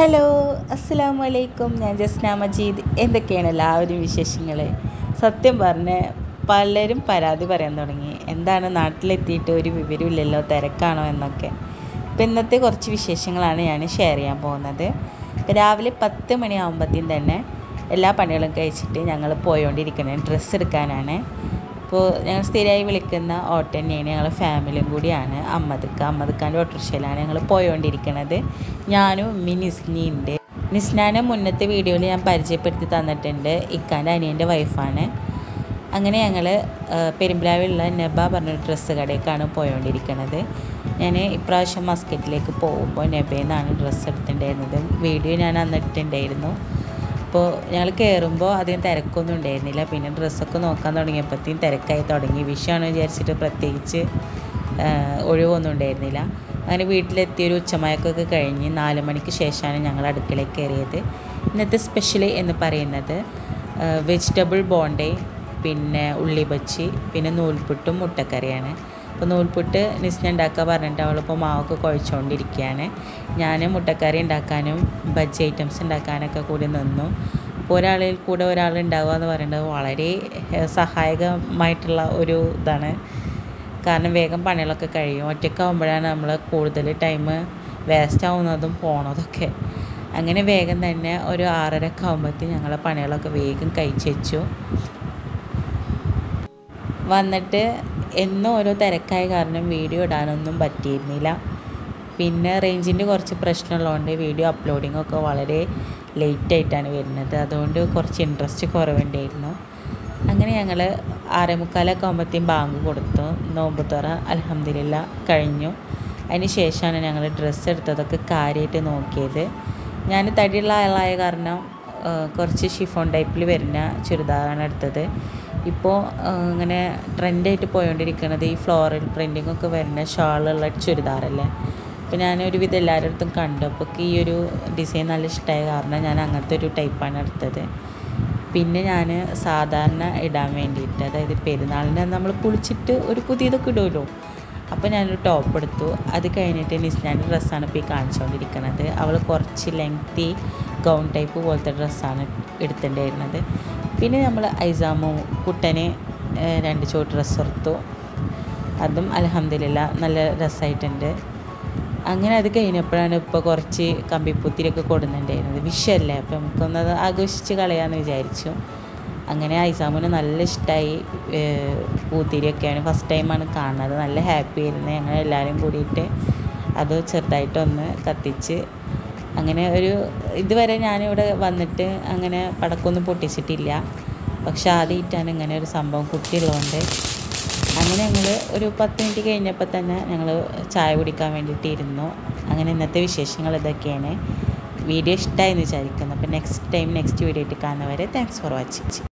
hello അസ്സാം വലൈക്കും ഞാൻ ജസ്ന മജീദ് എന്തൊക്കെയാണ് എല്ലാവരും വിശേഷങ്ങൾ സത്യം പറഞ്ഞ് പലരും പരാതി പറയാൻ തുടങ്ങി എന്താണ് നാട്ടിലെത്തിയിട്ട് ഒരു വിവരമില്ലല്ലോ തിരക്കാണോ എന്നൊക്കെ അപ്പോൾ ഇന്നത്തെ കുറച്ച് വിശേഷങ്ങളാണ് ഞാൻ ഷെയർ ചെയ്യാൻ പോകുന്നത് രാവിലെ പത്ത് മണിയാകുമ്പോഴത്തേക്കും തന്നെ എല്ലാ പണികളും കഴിച്ചിട്ട് ഞങ്ങൾ പോയോണ്ടിരിക്കുന്നത് ഡ്രസ്സ് എടുക്കാനാണ് അപ്പോൾ ഞങ്ങൾ സ്ഥിരമായി വിളിക്കുന്ന ഓട്ടോ തന്നെയാണ് ഞങ്ങൾ ഫാമിലിയും കൂടിയാണ് അമ്മദക്ക അമ്മദക്കാൻ്റെ ഓട്ടോറിക്ഷയിലാണ് ഞങ്ങൾ പോയോണ്ടിരിക്കുന്നത് ഞാനും ഉമ്മി നിസ്നിയുണ്ട് നിസ്നാനെ മുന്നത്തെ വീഡിയോയിൽ ഞാൻ പരിചയപ്പെടുത്തി തന്നിട്ടുണ്ട് ഇക്കാൻ്റെ അനിയൻ്റെ വൈഫാണ് അങ്ങനെ ഞങ്ങൾ പെരുമ്പിലാവിലുള്ള നെബ പറഞ്ഞ ഡ്രസ്സ് കടയിലേക്കാണ് പോയോണ്ടിരിക്കുന്നത് ഞാൻ ഇപ്രാവശ്യം മസ്കറ്റിലേക്ക് പോകുമ്പോൾ നെബയിൽ നിന്നാണ് ഡ്രസ്സ് എടുത്തിട്ടുണ്ടായിരുന്നത് വീഡിയോ ഞാൻ അന്നിട്ടുണ്ടായിരുന്നു അപ്പോൾ ഞങ്ങൾ കയറുമ്പോൾ അധികം തിരക്കൊന്നും ഉണ്ടായിരുന്നില്ല പിന്നെ ഡ്രസ്സൊക്കെ നോക്കാൻ തുടങ്ങിയപ്പോഴത്തേക്കും തിരക്കായി തുടങ്ങി വിഷയമാണ് വിചാരിച്ചിട്ട് പ്രത്യേകിച്ച് ഒഴിവൊന്നും ഉണ്ടായിരുന്നില്ല അങ്ങനെ വീട്ടിലെത്തിയൊരു ഉച്ചമയക്കമൊക്കെ കഴിഞ്ഞ് നാല് മണിക്ക് ശേഷമാണ് ഞങ്ങൾ അടുക്കളയിൽ കയറിയത് ഇന്നത്തെ സ്പെഷ്യൽ എന്ന് പറയുന്നത് വെജിറ്റബിൾ ബോണ്ടേ പിന്നെ ഉള്ളിബച്ചി പിന്നെ നൂൽപുട്ടും മുട്ടക്കറിയാണ് അപ്പോൾ നൂൽപുട്ട് നിസ്ന ഉണ്ടാക്കാൻ പറഞ്ഞിട്ട് അവളിപ്പോൾ മാവൊക്കെ കുഴച്ചുകൊണ്ടിരിക്കുകയാണ് ഞാൻ മുട്ടക്കറി ഉണ്ടാക്കാനും ബജ്ജി ഐറ്റംസ് ഉണ്ടാക്കാനൊക്കെ കൂടി നിന്നു അപ്പോൾ ഒരാളിൽ കൂടെ ഒരാൾ ഉണ്ടാവുക എന്ന് പറയുന്നത് വളരെ സഹായകമായിട്ടുള്ള ഒരു ഇതാണ് കാരണം വേഗം പണികളൊക്കെ കഴിയും ഒറ്റയ്ക്കാവുമ്പോഴാണ് നമ്മൾ കൂടുതൽ ടൈം വേസ്റ്റ് ആവുന്നതും പോണതൊക്കെ അങ്ങനെ വേഗം തന്നെ ഒരു ആറരക്കെ ആകുമ്പോഴത്തേക്കും ഞങ്ങളെ പണികളൊക്കെ വേഗം കഴിച്ചു വെച്ചു വന്നിട്ട് എന്നും ഓരോ തിരക്കായ കാരണം വീഡിയോ ഇടാനൊന്നും പറ്റിയിരുന്നില്ല പിന്നെ റേഞ്ചിൻ്റെ കുറച്ച് പ്രശ്നമുള്ളതുകൊണ്ട് വീഡിയോ അപ്ലോഡിംഗ് ഒക്കെ വളരെ ലേറ്റായിട്ടാണ് വരുന്നത് അതുകൊണ്ട് കുറച്ച് ഇൻട്രസ്റ്റ് കുറവുണ്ടായിരുന്നു അങ്ങനെ ഞങ്ങൾ ആറേ മുക്കാലൊക്കെ ആകുമ്പോഴത്തേക്കും ബാങ്ക് കൊടുത്തു നോമ്പ് തുറ അലഹമ്മദില്ല കഴിഞ്ഞു അതിന് ശേഷമാണ് ഞങ്ങൾ ഡ്രസ്സ് എടുത്തതൊക്കെ കാര്യമായിട്ട് നോക്കിയത് ഞാൻ തടിയുള്ള ആളായ കാരണം കുറച്ച് ഷിഫോൺ ടൈപ്പിൽ വരുന്ന ചുരിദാറാണ് എടുത്തത് ഇപ്പോൾ ഇങ്ങനെ ട്രെൻഡായിട്ട് പോയോണ്ടിരിക്കുന്നത് ഈ ഫ്ലോറൽ പ്രിൻറ്റിംഗ് ഒക്കെ വരുന്ന ഷാളുള്ള ചുരിദാറല്ലേ അപ്പോൾ ഞാൻ ഒരുവിധം എല്ലാവരുടെ അടുത്തും കണ്ടു അപ്പോൾ ഈ ഒരു ഡിസൈൻ നല്ല ഇഷ്ടമായ കാരണം ഞാൻ അങ്ങനത്തെ ഒരു ടൈപ്പാണ് എടുത്തത് പിന്നെ ഞാൻ സാധാരണ ഇടാൻ വേണ്ടിയിട്ട് അതായത് പെരുന്നാളിന് നമ്മൾ കുളിച്ചിട്ട് ഒരു പുതിയതൊക്കെ ഇടുമല്ലോ അപ്പോൾ ഞാനൊരു ടോപ്പ് എടുത്തു അത് കഴിഞ്ഞിട്ട് നിസ്നാൻ്റെ ഡ്രസ്സാണ് ഇപ്പോൾ ഈ കാണിച്ചുകൊണ്ടിരിക്കുന്നത് അവൾ കുറച്ച് ലെങ്തി ഗൗൺ ടൈപ്പ് പോലത്തെ ഡ്രസ്സാണ് എടുത്തിട്ടുണ്ടായിരുന്നത് പിന്നെ നമ്മൾ ഐസാമു കുട്ടന് രണ്ട് ചോട്ട് ഡ്രസ്സ് എടുത്തു അതും അലഹമ്മദില്ല നല്ല രസമായിട്ടുണ്ട് അങ്ങനെ അത് കഴിഞ്ഞപ്പോഴാണ് ഇപ്പോൾ കുറച്ച് കമ്പിപ്പൂത്തിരിയൊക്കെ കൊടുക്കുന്നുണ്ടായിരുന്നത് വിഷല്ലേ അപ്പോൾ നമുക്കൊന്നത് ആഘോഷിച്ച് കളയാമെന്ന് വിചാരിച്ചു അങ്ങനെ ഐസാമിന് നല്ല ഇഷ്ടമായി പൂത്തിരിയൊക്കെയാണ് ഫസ്റ്റ് ടൈമാണ് കാണുന്നത് നല്ല ഹാപ്പി ആയിരുന്നു ഞങ്ങൾ എല്ലാവരും കൂടിയിട്ട് അത് ചെറുതായിട്ടൊന്ന് കത്തിച്ച് അങ്ങനെ ഒരു ഇതുവരെ ഞാനിവിടെ വന്നിട്ട് അങ്ങനെ പടക്കമൊന്നും പൊട്ടിച്ചിട്ടില്ല പക്ഷെ ആദ്യമായിട്ടാണ് ഇങ്ങനെ ഒരു സംഭവം കുട്ടിയുള്ളതുകൊണ്ട് അങ്ങനെ ഞങ്ങൾ ഒരു പത്ത് മിനിറ്റ് കഴിഞ്ഞപ്പോൾ തന്നെ ഞങ്ങൾ ചായ കുടിക്കാൻ വേണ്ടിയിട്ട് ഇരുന്നു അങ്ങനെ ഇന്നത്തെ വിശേഷങ്ങൾ ഇതൊക്കെയാണ് വീഡിയോ ഇഷ്ടമായി എന്ന് വിചാരിക്കുന്നു അപ്പോൾ നെക്സ്റ്റ് ടൈം നെക്സ്റ്റ് വീഡിയോ ആയിട്ട് കാണുന്നവരെ താങ്ക്സ് ഫോർ വാച്ചിങ്